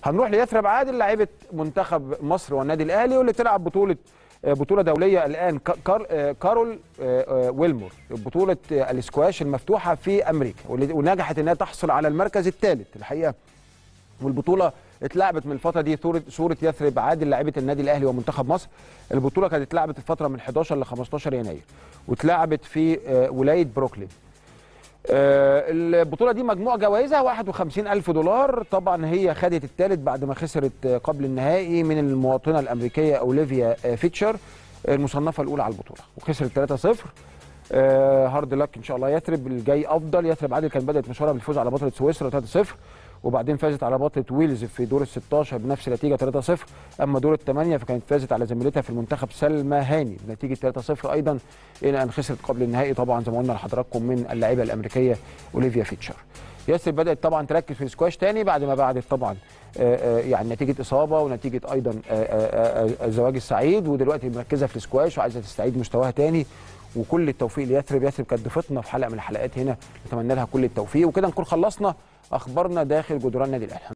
هنروح ليثرب عادل لاعيبه منتخب مصر والنادي الاهلي واللي تلعب بطوله بطوله دوليه الان كار كارول ويلمور بطوله الاسكواش المفتوحه في امريكا ونجحت انها تحصل على المركز الثالث الحقيقه والبطوله اتلعبت من الفتره دي صوره صوره يثرب عادل لاعيبه النادي الاهلي ومنتخب مصر البطوله كانت اتلعبت الفتره من 11 ل 15 يناير واتلعبت في ولايه بروكلين البطوله دي مجموع جوائزها 51 الف دولار طبعا هي خدت الثالث بعد ما خسرت قبل النهائي من المواطنه الامريكيه اوليفيا فيتشر المصنفه الاولى على البطوله وخسرت 3-0 هارد لك ان شاء الله يثرب الجاي افضل يثرب عادل كانت بدات مشوارها بالفوز على بطله سويسرا 3-0 وبعدين فازت على بطله ويلز في دور ال 16 بنفس النتيجه 3-0 اما دور الثمانيه فكانت فازت على زميلتها في المنتخب سلمى هاني بنتيجه 3-0 ايضا الى ان خسرت قبل النهائي طبعا زي ما قلنا لحضراتكم من اللاعبه الامريكيه اوليفيا فيتشر ياسر بدات طبعا تركز في السكواش تاني بعد ما بعدت طبعا يعني نتيجه اصابه ونتيجه ايضا الزواج السعيد ودلوقتي مركزه في السكواش وعايزه تستعيد مستواها تاني وكل التوفيق ليثرب يثرب كانت ضيفتنا في حلقه من الحلقات هنا نتمنى لها كل التوفيق وكده نكون خلصنا اخبارنا داخل جدران النادي الاهلي